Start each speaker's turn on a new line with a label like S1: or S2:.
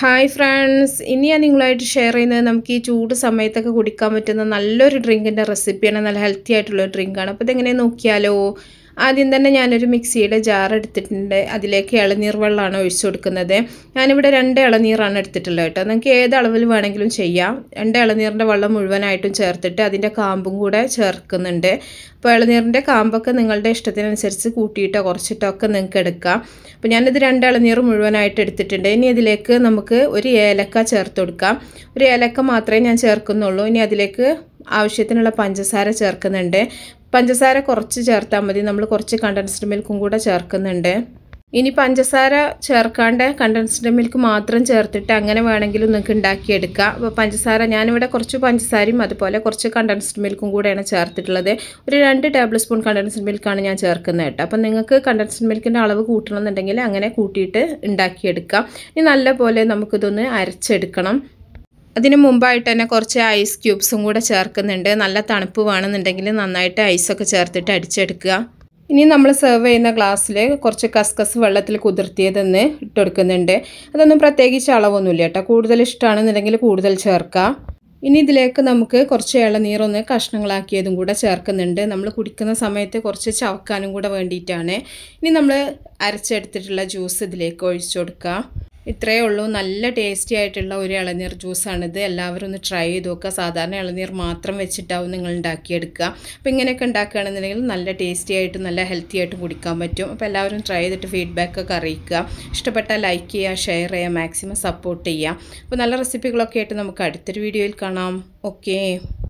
S1: hi friends ഇനി ഞാൻ നിങ്ങളായിട്ട് ഷെയർ ചെയ്യുന്നത് നമുക്ക് ഈ ചൂട് സമയത്തൊക്കെ കുടിക്കാൻ പറ്റുന്ന നല്ലൊരു ഡ്രിങ്കിൻ്റെ റെസിപ്പിയാണ് നല്ല ഹെൽത്തി ആയിട്ടുള്ള ഡ്രിങ്കാണ് അപ്പോൾ ഇതെങ്ങനെ നോക്കിയാലോ ആദ്യം തന്നെ ഞാനൊരു മിക്സിയുടെ ജാർ എടുത്തിട്ടുണ്ട് അതിലേക്ക് ഇളനീർ വെള്ളമാണ് ഒഴിച്ചു കൊടുക്കുന്നത് ഞാനിവിടെ രണ്ട് ഇളനീറാണ് എടുത്തിട്ടുള്ളത് കേട്ടോ നിങ്ങൾക്ക് ഏത് അളവിൽ വേണമെങ്കിലും ചെയ്യാം രണ്ട് ഇളനീറിൻ്റെ വെള്ളം മുഴുവനായിട്ടും ചേർത്തിട്ട് അതിൻ്റെ കാമ്പും കൂടെ ചേർക്കുന്നുണ്ട് അപ്പോൾ ഇളനീറിൻ്റെ കാമ്പൊക്കെ നിങ്ങളുടെ ഇഷ്ടത്തിനനുസരിച്ച് കൂട്ടിയിട്ടോ കുറച്ചിട്ടോ ഒക്കെ നിങ്ങൾക്ക് എടുക്കാം അപ്പോൾ ഞാനിത് രണ്ട് ഇളനീർ മുഴുവനായിട്ട് എടുത്തിട്ടുണ്ട് ഇനി ഇതിലേക്ക് നമുക്ക് ഒരു ഏലക്ക ചേർത്ത് കൊടുക്കാം ഒരു ഏലക്ക മാത്രമേ ഞാൻ ചേർക്കുന്നുള്ളൂ ഇനി അതിലേക്ക് ആവശ്യത്തിനുള്ള പഞ്ചസാര ചേർക്കുന്നുണ്ട് പഞ്ചസാര കുറച്ച് ചേർത്താൽ മതി നമ്മൾ കുറച്ച് കണ്ടൻസ്ഡ് മിൽക്കും കൂടെ ചേർക്കുന്നുണ്ട് ഇനി പഞ്ചസാര ചേർക്കാണ്ട് കണ്ടൻസ്ഡ് മിൽക്ക് മാത്രം ചേർത്തിട്ട് അങ്ങനെ വേണമെങ്കിലും നിങ്ങൾക്ക് ഉണ്ടാക്കിയെടുക്കാം അപ്പോൾ പഞ്ചസാര ഞാനിവിടെ കുറച്ച് പഞ്ചസാരയും അതുപോലെ കുറച്ച് കണ്ടൻസ്ഡ് മിൽക്കും കൂടെയാണ് ചേർത്തിട്ടുള്ളത് ഒരു രണ്ട് ടേബിൾ സ്പൂൺ കണ്ടൻസ്ഡ് മിൽക്കാണ് ഞാൻ ചേർക്കുന്നത് കേട്ടോ അപ്പം നിങ്ങൾക്ക് കണ്ടൻസ്ഡ് മിൽക്കിൻ്റെ അളവ് കൂട്ടണമെന്നുണ്ടെങ്കിൽ അങ്ങനെ കൂട്ടിയിട്ട് ഉണ്ടാക്കിയെടുക്കാം ഇനി നല്ലപോലെ നമുക്കിതൊന്ന് അരച്ചെടുക്കണം അതിന് മുമ്പായിട്ട് തന്നെ കുറച്ച് ഐസ് ക്യൂബ്സും കൂടെ ചേർക്കുന്നുണ്ട് നല്ല തണുപ്പ് വേണമെന്നുണ്ടെങ്കിൽ നന്നായിട്ട് ഐസൊക്കെ ചേർത്തിട്ട് അടിച്ചെടുക്കുക ഇനി നമ്മൾ സെർവ് ചെയ്യുന്ന ഗ്ലാസ്സിൽ കുറച്ച് കസ്കസ് വെള്ളത്തിൽ കുതിർത്തിയതെന്ന് ഇട്ട് കൊടുക്കുന്നുണ്ട് അതൊന്നും പ്രത്യേകിച്ച് അളവൊന്നുമില്ല കേട്ടോ കൂടുതൽ ഇഷ്ടമാണെന്നുണ്ടെങ്കിൽ കൂടുതൽ ചേർക്കാം ഇനി ഇതിലേക്ക് നമുക്ക് കുറച്ച് ഇളനീരൊന്ന് കഷ്ണങ്ങളാക്കിയതും കൂടെ ചേർക്കുന്നുണ്ട് നമ്മൾ കുടിക്കുന്ന സമയത്ത് കുറച്ച് ചവക്കാനും കൂടെ വേണ്ടിയിട്ടാണ് ഇനി നമ്മൾ അരച്ചെടുത്തിട്ടുള്ള ജ്യൂസ് ഇതിലേക്ക് ഒഴിച്ചു കൊടുക്കുക ഇത്രയേ ഉള്ളൂ നല്ല ടേസ്റ്റി ആയിട്ടുള്ള ഒരു ഇളനീർ ജ്യൂസാണിത് എല്ലാവരും ഒന്ന് ട്രൈ ചെയ്ത് നോക്കുക സാധാരണ ഇളനീർ മാത്രം വെച്ചിട്ടാവും നിങ്ങൾ ഉണ്ടാക്കിയെടുക്കുക അപ്പോൾ ഇങ്ങനെയൊക്കെ ഉണ്ടാക്കുകയാണെന്നുണ്ടെങ്കിൽ നല്ല ടേസ്റ്റി ആയിട്ടും നല്ല ഹെൽത്തി ആയിട്ടും കുടിക്കാൻ പറ്റും അപ്പോൾ എല്ലാവരും ട്രൈ ചെയ്തിട്ട് ഫീഡ്ബാക്കൊക്കെ അറിയിക്കുക ഇഷ്ടപ്പെട്ടാൽ ലൈക്ക് ചെയ്യുക ഷെയർ ചെയ്യുക മാക്സിമം സപ്പോർട്ട് ചെയ്യുക അപ്പോൾ നല്ല റെസിപ്പികളൊക്കെ ആയിട്ട് നമുക്ക് അടുത്തൊരു വീഡിയോയിൽ കാണാം ഓക്കേ